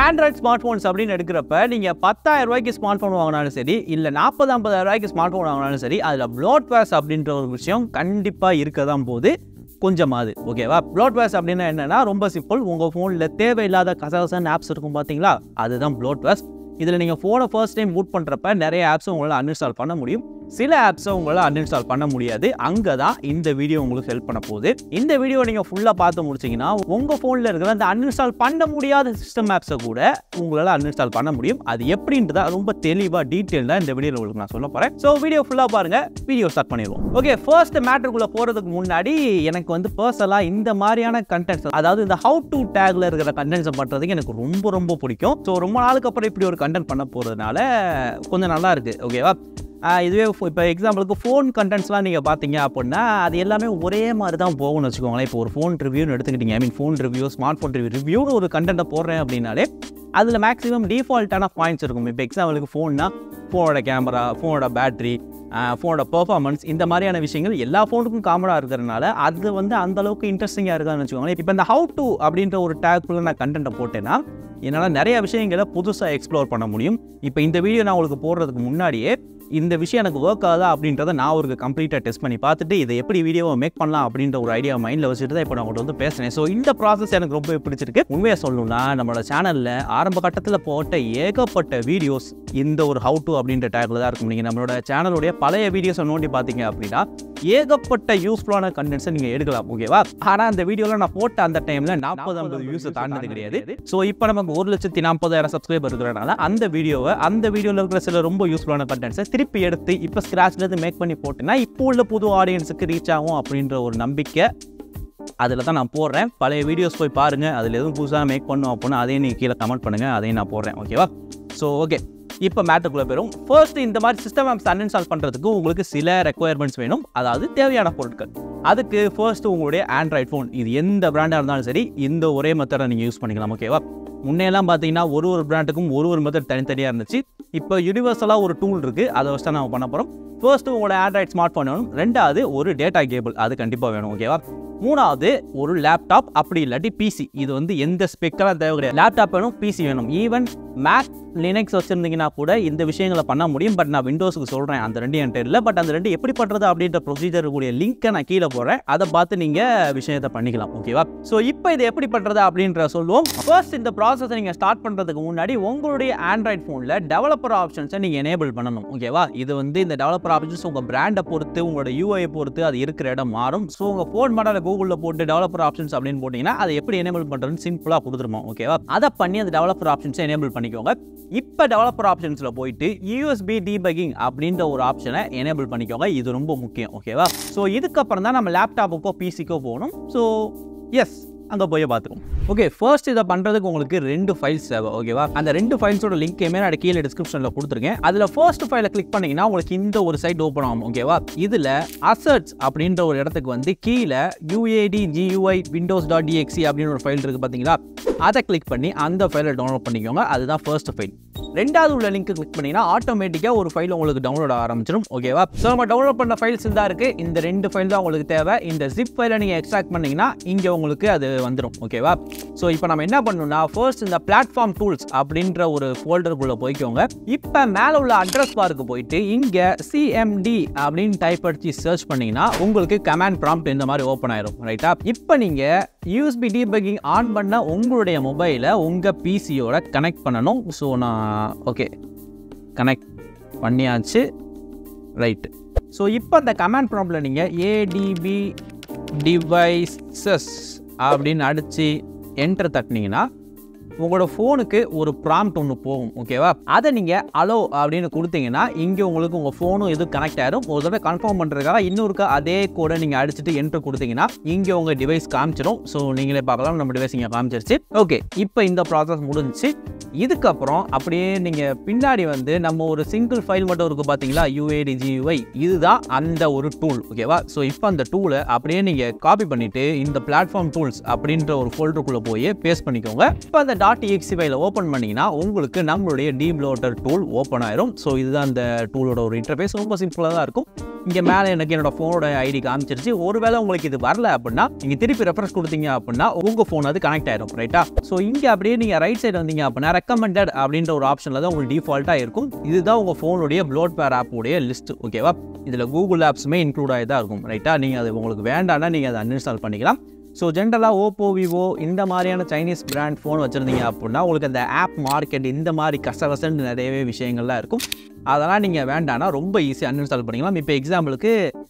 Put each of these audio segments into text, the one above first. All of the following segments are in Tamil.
ஆண்ட்ராய்ட் ஸ்மார்ட் ஃபோன்ஸ் அப்படின்னு எடுக்கிறப்ப நீங்கள் பத்தாயிரம் ரூபாய்க்கு ஸ்மார்ட் ஃபோன் வாங்கினாலும் சரி இல்லை நாற்பது ஐம்பதாயிரம் ரூபாய்க்கு ஸ்மார்ட் ஃபோன் வாங்கினாலும் சரி அதில் ப்ளோட்வேர்ஸ் அப்படின்ற ஒரு விஷயம் கண்டிப்பாக இருக்க தான் போகுது கொஞ்சமாவது ஓகேவா ப்ளோட்வேர்ஸ் அப்படின்னா என்னன்னா ரொம்ப சிம்பிள் உங்கள் ஃபோனில் தேவையில்லாத கசகசன் ஆப்ஸ் இருக்கும் பார்த்தீங்களா அதுதான் ப்ளோட்வேர்ஸ் இதில் நீங்கள் ஃபோனை ஃபர்ஸ்ட் டைம் பூட் பண்ணுறப்ப நிறைய ஆப்ஸை உங்களால் அன்இன்ஸ்டால் பண்ண முடியும் சில ஆப்ஸை உங்களால் அன்இன்ஸ்டால் பண்ண முடியாது அங்கே தான் இந்த வீடியோ உங்களுக்கு ஹெல்ப் பண்ண போகுது இந்த வீடியோ நீங்கள் ஃபுல்லாக பார்த்து முடிச்சிங்கன்னா உங்கள் ஃபோனில் இருக்கிற அந்த அன்இன்ஸ்டால் பண்ண முடியாத சிஸ்டம் ஆப்ஸை கூட உங்களால் அன்இன்ஸ்டால் பண்ண முடியும் அது எப்படின்றதா ரொம்ப தெளிவாக டீட்டெயிலாக இந்த வீடியோவில் உங்களுக்கு நான் சொல்ல போகிறேன் ஸோ வீடியோ ஃபுல்லாக பாருங்கள் வீடியோ ஸ்டார்ட் பண்ணிடுவோம் ஓகே ஃபர்ஸ்ட் மேட்டருக்குள்ளே போகிறதுக்கு முன்னாடி எனக்கு வந்து பர்சனலாக இந்த மாதிரியான கண்டென்ட்ஸ் அதாவது இந்த ஹவு டு டேக்ல இருக்கிற கண்டென்ட்ஸை பண்ணுறதுக்கு எனக்கு ரொம்ப ரொம்ப பிடிக்கும் ஸோ ரொம்ப நாளுக்கு அப்புறம் இப்படி ஒரு கண்டென்ட் பண்ண போகிறதுனால கொஞ்சம் நல்லா இருக்குது ஓகேவா ஆஹ் இதுவே இப்போ எக்ஸாம்பிளுக்கு ஃபோன் கண்டென்ட்ஸ்லாம் நீங்கள் பார்த்தீங்க அப்படின்னா அது எல்லாமே ஒரே மாதிரி தான் போகும்னு வச்சுக்கோங்களேன் இப்போ ஒரு ஃபோன் ரிவ்யூன்னு எடுத்துக்கிட்டீங்க I mean phone review smart phone review ரிவ்யூன்னு ஒரு கண்டென்ட்டை போடுறேன் அப்படின்னாலே அதில் மேக்ஸிமம் டிஃபால்ட்டான பாயிண்ட்ஸ் இருக்கும் இப்போ எக்ஸாம்பிளுக்கு ஃபோன்னா ஃபோனோட கேமரா ஃபோனோட பேட்டரி ஃபோனோட பெர்ஃபார்மன்ஸ் இந்த மாதிரியான விஷயங்கள் எல்லா ஃபோனுக்கும் காமனாக இருக்கிறதுனால அது வந்து அந்த அளவுக்கு இன்ட்ரெஸ்டிங்காக இருக்கான்னு வச்சுக்கோங்களேன் இப்போ இந்த ஹவு டு அப்படின்ற ஒரு டேக்குள்ளே நான் கண்டென்ட்டை போட்டேன்னா என்னால் நிறைய விஷயங்களை புதுசாக எக்ஸ்ப்ளோர் பண்ண முடியும் இப்போ இந்த வீடியோ நான் உங்களுக்கு போடுறதுக்கு முன்னாடியே இந்த விஷயம் எனக்கு ஒர்க் ஆகுதா அப்படின்றத நான் ஒரு கம்ப்ளீட்டாக டெஸ்ட் பண்ணி பார்த்துட்டு இதை எப்படி வீடியோவை மேக் பண்ணலாம் அப்படின்ற ஒரு ஐடியா மைண்டில் வச்சுட்டு தான் இப்போ நான் உங்கள்கிட்ட வந்து பேசுகிறேன் ஸோ இந்த ப்ராசஸ் எனக்கு ரொம்ப பிடிச்சிருக்கு உண்மையாக சொல்லணும்னா நம்மளோட சேனலில் ஆரம்ப கட்டத்தில் போட்ட ஏகப்பட்ட வீடியோஸ் இந்த ஒரு ஹவு டு அப்படின்ற டேக்கில் தான் இருக்கும் நீங்கள் நம்மளோட சேனலுடைய பழைய வீடியோஸை நோண்டி பார்த்தீங்க அப்படின்னா ஏகப்பட்ட யூஸ்ஃபுல்லான கண்டென்ட்ஸை நீங்கள் எடுக்கலாம் ஓகேவா ஆனால் அந்த வீடியோவில் நான் போட்ட அந்த டைமில் நாற்பது ஐம்பது வியூஸை தாண்டினது கிடையாது ஸோ இப்போ நமக்கு ஒரு லட்சத்தி நாற்பதாயிரம் சப்ஸ்கிரைபர் இருக்கிறனால அந்த வீடியோவை அந்த வீடியோவில் இருக்கிற சில ரொம்ப யூஸ்ஃபுல்லான கண்டென்ட்ஸை திருப்பி எடுத்து இப்போ ஸ்க்ராட்ச்லேருந்து மேக் பண்ணி போட்டேன்னா இப்போ உள்ள புது ஆடியன்ஸுக்கு ரீச் ஆகும் அப்படின்ற ஒரு நம்பிக்கை அதில் தான் நான் போடுறேன் பழைய வீடியோஸ் போய் பாருங்கள் அதில் எதுவும் புதுசாக மேக் பண்ணும் அப்படின்னா அதையும் நீங்கள் கீழே கமெண்ட் பண்ணுங்கள் அதையும் நான் போடுறேன் ஓகேவா ஸோ ஓகே இப்போ மேட்டுக்குள்ளே போயிடும் ஃபர்ஸ்ட் இந்த மாதிரி சிஸ்டம் ஆப்ஸ் அன்இன்ஸ்டால் பண்ணுறதுக்கு உங்களுக்கு சில ரெக்குயர்மெண்ட்ஸ் வேணும் அதாவது தேவையான பொருட்கள் அதுக்கு ஃபர்ஸ்ட் உங்களுடைய ஆண்ட்ராய்ட் ஃபோன் இது எந்த பிராண்டாக இருந்தாலும் சரி இந்த ஒரே மெத்தடை நீங்கள் யூஸ் பண்ணிக்கலாம் ஓகேவா முன்னையெல்லாம் பார்த்தீங்கன்னா ஒரு ஒரு பிராண்டுக்கும் ஒரு ஒரு மெத்தட் தனித்தனியாக இருந்துச்சு இப்போ யூனிவர்சலாக ஒரு டூல் இருக்குது அதை வச்சு தான் நம்ம பண்ண போகிறோம் ஃபர்ஸ்ட் உங்களோட ஆண்ட்ராய்ட் ஸ்மார்ட் ஃபோன் வேணும் ரெண்டாவது ஒரு டேட்டா கேபிள் அது கண்டிப்பாக வேணும் ஓகேவா மூணாவது ஒரு லேப்டாப் அப்படி இல்லாட்டி பிசி இது வந்து எந்த ஸ்பெக்கெல்லாம் தேவை கிடையாது லேப்டாப் வேணும் பிசி வேணும் ஈவன் மேக் லினக்ஸ் வச்சுருந்தீங்கன்னா கூட இந்த விஷயங்களை பண்ண முடியும் பட் நான் விண்டோஸுக்கு சொல்கிறேன் அந்த ரெண்டு என்கிட்ட இல்லை பட் அந்த ரெண்டு எப்படி பண்ணுறது அப்படின்ற ப்ரொசீஜர் கூடிய லிங்க்கை நான் கீழே போடுறேன் அதை பார்த்து நீங்கள் விஷயத்தை பண்ணிக்கலாம் ஓகேவா ஸோ இப்போ இது எப்படி பண்ணுறது அப்படின்ற சொல்லுவோம் ஃபர்ஸ்ட் இந்த ப்ராசஸை நீங்கள் ஸ்டார்ட் பண்ணுறதுக்கு முன்னாடி உங்களுடைய ஆண்ட்ராய்ட் ஃபோனில் டெவலப்பர் ஆப்ஷன்ஸை நீங்கள் எனேபிள் பண்ணணும் ஓகேவா இது வந்து இந்த டெவலப்பர் ஆப்ஷன்ஸ் உங்கள் பிராண்டை பொறுத்து உங்களோட யூஐ பொறுத்து அது இருக்கிற இடம் மாறும் ஸோ உங்கள் ஃபோன் மாடலில் கூகுளில் போட்டு டெவலப்பர் ஆப்ஷன்ஸ் அப்படின்னு போட்டிங்கன்னா அதை எப்படி எனேபிள் பண்ணுறதுன்னு சிம்பிளாக கொடுத்துருமா ஓகேவா அதை பண்ணி அந்த டெவலப்பர் ஆப்ஷன்ஸை எனேபிள் பண்ணிக்கோங்க இப்போ டெவலப்பர் ஆப்ஷன்ஸில் போயிட்டு யூஎஸ்பி டீபகிங் அப்படின்ற ஒரு ஆப்ஷனை எனேபிள் பண்ணிக்கோங்க இது ரொம்ப முக்கியம் ஓகேவா ஸோ இதுக்கப்புறம் தான் நம்ம லேப்டாப்புக்கோ பிசிக்கோ போகணும் ஸோ எஸ் அங்கே போய் பார்த்துருவோம் ஓகே ஃபர்ஸ்ட் இதை பண்ணுறதுக்கு உங்களுக்கு ரெண்டு ஃபைல்ஸ் தேவை ஓகேவா அந்த ரெண்டு ஃபைல்ஸோட லிங்க்கையுமே நான் கீழே டிஸ்கிரிப்ஷனில் கொடுத்துருக்கேன் அதில் ஃபர்ஸ்ட் ஃபைலை கிளிக் பண்ணிங்கன்னா உங்களுக்கு இந்த ஒரு சைட் ஓப்பன் ஆகும் ஓகேவா இதில் அசர்ட்ஸ் அப்படின்ற ஒரு இடத்துக்கு வந்து கீழே யூஏடி ஜியூஐ விண்டோஸ் டாட் டிஎக்சி அப்படின்னு ஒரு ஃபைல் இருக்குது பார்த்தீங்களா அதை கிளிக் பண்ணி அந்த ஃபைலை டவுன்லோட் பண்ணிக்கோங்க அதுதான் ஃபர்ஸ்ட் ஃபைல் ரெண்டாவது உள்ள லிங்க் கிளிக் பண்ணிங்கன்னா ஆட்டோமேட்டிக்காக ஒரு ஃபைல் உங்களுக்கு டவுன்லோட் ஆரம்பிச்சிடும் ஓகேவா ஸோ நம்ம டவுன்லோட் பண்ண ஃபைல்ஸ் தான் இருக்குது இந்த ரெண்டு ஃபைல் தான் உங்களுக்கு தேவை இந்த ஜிப் ஃபைலை நீங்கள் எக்ஸ்ட்ராக்ட் பண்ணீங்கன்னா இங்கே உங்களுக்கு அது வந்துடும் ஓகேவா ஸோ இப்போ நம்ம என்ன பண்ணணும்னா ஃபர்ஸ்ட் இந்த பிளாட்ஃபார்ம் டூல்ஸ் அப்படின்ற ஒரு ஃபோல்டருக்குள்ளே போய்க்கோங்க இப்போ மேலே உள்ள அட்ரஸ் பாருக்கு போயிட்டு இங்கே சிஎம்டி அப்படின்னு டைப் அடிச்சு சர்ச் பண்ணீங்கன்னா உங்களுக்கு கமாண்ட் ப்ராம்ப்ட் இந்த மாதிரி ஓப்பன் ஆயிரும் ரைட்டா இப்போ நீங்கள் யூஎஸ்பி டீபக்கிங் ஆன் பண்ண உங்களுடைய மொபைலை உங்கள் பிசியோட கனெக்ட் பண்ணணும் ஸோ நான் ஓகே கனெக்ட் பண்ணியாச்சு ரைட்டு ஸோ இப்போ அந்த கமாண்ட் ப்ராம்ப்டில் நீங்கள் ஏடிபி டிவைசஸ் அப்படின்னு அடித்து என்டர் தட்டினீங்கன்னா உங்களோட ஃபோனுக்கு ஒரு ப்ராம்ப்ட் ஒன்று போகும் ஓகேவா அதை நீங்கள் அலோ அப்படின்னு கொடுத்தீங்கன்னா இங்கே உங்களுக்கு உங்கள் ஃபோனும் எதுவும் கனெக்ட் ஆயிரும் ஒரு தடவை கன்ஃபார்ம் பண்ணுறதுக்காக இன்னொருக்கா அதே கோடை நீங்கள் அடிச்சுட்டு என்ட்ரு கொடுத்தீங்கன்னா இங்கே உங்கள் டிவைஸ் காமிச்சிடும் ஸோ நீங்களே பார்க்கலாம் நம்ம டிவைஸ் இங்கே காமிச்சிருச்சு ஓகே இப்போ இந்த ப்ராசஸ் முடிஞ்சிச்சு இதுக்கப்புறம் அப்படியே நீங்கள் பின்னாடி வந்து நம்ம ஒரு சிங்கிள் ஃபைல் மட்டும் இருக்குது பார்த்தீங்களா யூஏடிஜியூஐ இதுதான் அந்த ஒரு டூல் ஓகேவா ஸோ இப்போ அந்த டூலை அப்படியே நீங்கள் காப்பி பண்ணிவிட்டு இந்த பிளாட்ஃபார்ம் டூல்ஸ் அப்படின்ற ஒரு ஃபோல்டருக்குள்ளே போய் பேஸ்ட் பண்ணிக்கோங்க இப்போ அந்த டாட் எக்ஸி ஃபைலை ஓப்பன் பண்ணிங்கன்னா உங்களுக்கு நம்மளுடைய டீப்ளோட்டர் டூல் ஓப்பன் ஆயிரும் ஸோ இதுதான் அந்த டூலோட ஒரு இன்டர்ஃபேஸ் ரொம்ப சிம்பிளாக தான் இருக்கும் இங்கே மேலே எனக்கு என்னோட ஃபோனோட ஐடி காமிச்சிருச்சு ஒருவேளை உங்களுக்கு இது வரல அப்படின்னா நீங்கள் திருப்பி ரெஃபரன்ஸ் கொடுத்தீங்க அப்படின்னா உங்கள் ஃபோன் அது கனெக்ட் ஆயிரும் ரைட்டா ஸோ இங்கே அப்படியே நீங்கள் ரைட் சைடு வந்தீங்க அப்படின்னா ரெக்கமெண்டட் அப்படின்ற ஒரு ஆப்ஷனில் தான் உங்களுக்கு டிஃபால்ட்டாக இருக்கும் இதுதான் உங்கள் ஃபோனுடைய ப்ளோட் பேர் ஆப்போடைய லிஸ்ட் ஓகேவா இதில் கூகுள் ஆப்ஸுமே இன்க்ளூட் ஆகி தான் இருக்கும் ரைட்டா நீங்கள் அது உங்களுக்கு வேண்டாம்னா நீங்கள் அதை அன்இன்ஸ்டால் பண்ணிக்கலாம் ஸோ ஜென்ரலாக ஓப்போ விவோ இந்த மாதிரியான சைனீஸ் பிராண்ட் ஃபோன் வச்சுருந்தீங்க அப்படின்னா உங்களுக்கு அந்த ஆப் மார்க்கெட் இந்த மாதிரி கசகசன்னு நிறையவே விஷயங்கள்லாம் இருக்கும் அதெல்லாம் நீங்கள் வேண்டாம்னா ரொம்ப ஈஸியாக அன்இன்ஸ்டால் பண்ணிக்கலாம் இப்போ எக்ஸாம்பிளுக்கு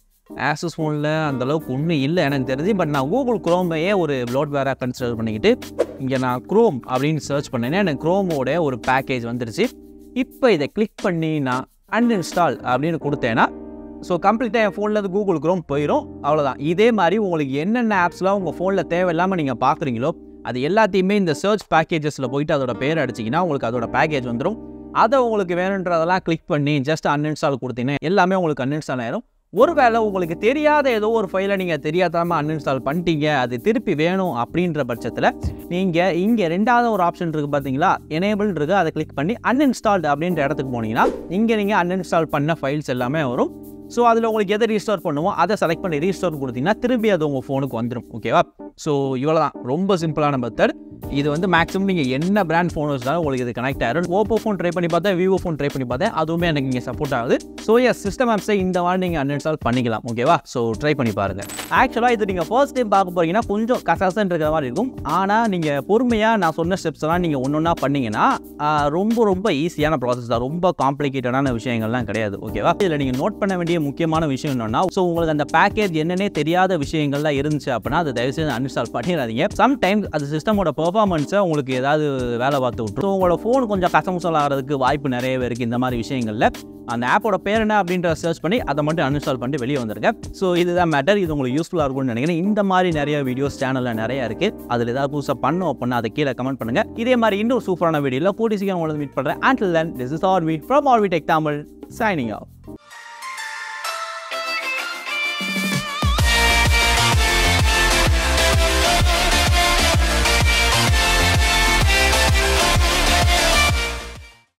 ஆசஸ் ஃபோனில் அந்தளவுக்கு ஒன்றும் இல்லை எனக்கு தெரிஞ்சு பட் நான் கூகுள் குரோமையே ஒரு ப்ளோட் வேராக கன்சிடர் பண்ணிக்கிட்டு இங்கே நான் குரோம் அப்படின்னு சர்ச் பண்ணேன்னா எனக்கு குரோமோட ஒரு பேக்கேஜ் வந்துருச்சு இப்போ இதை கிளிக் பண்ணி நான் அன்இன்ஸ்டால் அப்படின்னு கொடுத்தேன்னா ஸோ கம்ப்ளீட்டாக என் ஃபோனில் இருந்து கூகுள் குரோம் போயிடும் அவ்வளோதான் இதே மாதிரி உங்களுக்கு என்னென்ன ஆப்ஸ்லாம் உங்கள் ஃபோனில் தேவையில்லாமல் நீங்கள் பார்க்குறீங்களோ அது எல்லாத்தையுமே இந்த சர்ச் பேக்கேஜஸில் போயிட்டு அதோட பேர் அடிச்சிங்கன்னா உங்களுக்கு அதோட பேக்கேஜ் வந்துடும் அதை உங்களுக்கு வேணுன்றதெல்லாம் கிளிக் பண்ணி ஜஸ்ட் அன்இன்ஸ்டால் கொடுத்தீங்கன்னா எல்லாமே உங்களுக்கு அன்இன்ஸ்டால் ஆயிரும் ஒருவேளை உங்களுக்கு தெரியாத ஏதோ ஒரு ஃபைலை நீங்கள் தெரியாதாமல் அன்இன்ஸ்டால் பண்ணிட்டீங்க அது திருப்பி வேணும் அப்படின்ற பட்சத்தில் நீங்கள் இங்கே ரெண்டாவது ஒரு ஆப்ஷன் இருக்குது பார்த்தீங்களா எனேபிள் இருக்குது அதை கிளிக் பண்ணி அன்இன்ஸ்டால்டு அப்படின்ற இடத்துக்கு போனீங்கன்னா இங்கே நீங்கள் அன்இன்ஸ்டால் பண்ண ஃபைல்ஸ் எல்லாமே வரும் ஸோ அதில் உங்களுக்கு எதை ரீஸ்டோர் பண்ணுமோ அதை செலக்ட் பண்ணி ரீஸ்டோர் கொடுத்தீங்கன்னா திரும்பி அது உங்கள் ஃபோனுக்கு வந்துடும் ஓகேவா ஸோ இவ்வளோ தான் ரொம்ப சிம்பிளான மெத்தட் இது வந்து மேக்ஸிமம் நீங்கள் என்ன பிராண்ட் ஃபோன் வச்சாலும் உங்களுக்கு இது கனெக்ட் ஆயிரும் ஓப்போ ஃபோன் ட்ரை பண்ணி பார்த்தேன் விவோ ஃபோன் ட்ரை பண்ணி பார்த்தேன் அதுவுமே எனக்கு இங்கே சப்போர்ட் ஆகுது ஸோ எஸ் சிஸ்டம் ஆப்ஸை இந்த மாதிரி நீங்கள் அன்இன்ஸ்டால் பண்ணிக்கலாம் ஓகேவா ஸோ ட்ரை பண்ணி பாருங்கள் ஆக்சுவலாக இது நீங்கள் ஃபர்ஸ்ட் டைம் பார்க்க போறீங்கன்னா கொஞ்சம் கசகசன் இருக்கிற மாதிரி இருக்கும் ஆனால் நீங்கள் பொறுமையாக நான் சொன்ன ஸ்டெப்ஸ் எல்லாம் நீங்கள் ஒன்று ஒன்றா பண்ணீங்கன்னா ஆஹ், ரொம்ப ரொம்ப ஈஸியான ப்ராசஸ் தான் ரொம்ப காம்ப்ளிகேட்டடான விஷயங்கள்லாம் கிடையாது ஓகேவா இதில் நீங்கள் நோட் பண்ண வேண்டிய முக்கியமான விஷயம் என்னன்னா ஸோ உங்களுக்கு அந்த பேக்கேஜ் என்னன்னே தெரியாத விஷயங்கள்லாம் இருந்துச்சு அப்படின்னா அதை தயவுசெய்து அன்இன்ஸ்டால் பண்ணிடாதீங்க சம்டைம்ஸ் அது சிஸ்டமோட பெர்ஃபார்மன்ஸை உங்களுக்கு ஏதாவது வேலை பார்த்து விட்டுரும் ஸோ உங்களோட ஃபோன் கொஞ்சம் கஸ்டமர்ஸால் ஆகிறதுக்கு வாய்ப்பு நிறையவே இருக்குது இந்த மாதிரி விஷயங்களில் அந்த ஆப்போட பேர் என்ன அப்படின்ற சர்ச் பண்ணி அதை மட்டும் அன்இன்ஸ்டால் பண்ணிட்டு வெளியே வந்துருங்க ஸோ இதுதான் மேட்டர் இது உங்களுக்கு யூஸ்ஃபுல்லாக இருக்கும்னு நினைக்கிறேன் இந்த மாதிரி நிறைய வீடியோஸ் சேனலில் நிறைய இருக்குது அதில் ஏதாவது புதுசாக பண்ணோம் அப்படின்னா அதை கீழே கமெண்ட் பண்ணுங்கள் இதே மாதிரி இன்னொரு சூப்பரான வீடியோவில் கூட்டி சீக்கிரம் உங்களை மீட் பண்ணுறேன் and then this is R வீட் from R V tech Tamil signing of